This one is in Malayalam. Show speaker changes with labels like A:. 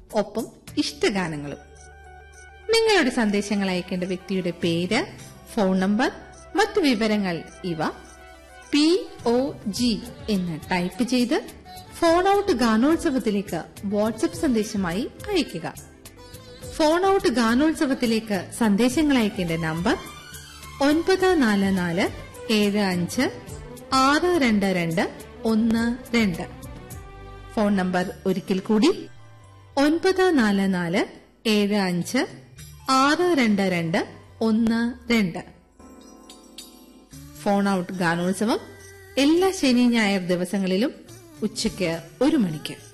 A: ഒപ്പം ഇഷ്ടഗാനങ്ങളും നിങ്ങളുടെ സന്ദേശങ്ങൾ അയക്കേണ്ട വ്യക്തിയുടെ പേര് ഫോൺ നമ്പർ മറ്റു വിവരങ്ങൾ ഇവ പി ഒ ജി എന്ന് ടൈപ്പ് ചെയ്ത് ഫോൺ ഔട്ട് ഗാനോത്സവത്തിലേക്ക് വാട്സപ്പ് സന്ദേശമായി അയയ്ക്കുക ഫോൺ ഔട്ട് ഗാനോത്സവത്തിലേക്ക് സന്ദേശങ്ങൾ അയക്കേണ്ട നമ്പർ ഒൻപത് നാല് നാല് ഏഴ് അഞ്ച് ആറ് രണ്ട് രണ്ട് ഒന്ന് രണ്ട് ഫോൺ നമ്പർ ഒരിക്കൽ കൂടി ഒൻപത് നാല് നാല് ഏഴ് അഞ്ച് ആറ് രണ്ട് രണ്ട് ഒന്ന് രണ്ട് ഫോൺ ഔട്ട് ഗാനോത്സവം എല്ലാ ശനി ഞായർ ദിവസങ്ങളിലും ഉച്ചയ്ക്ക് ഒരു മണിക്ക്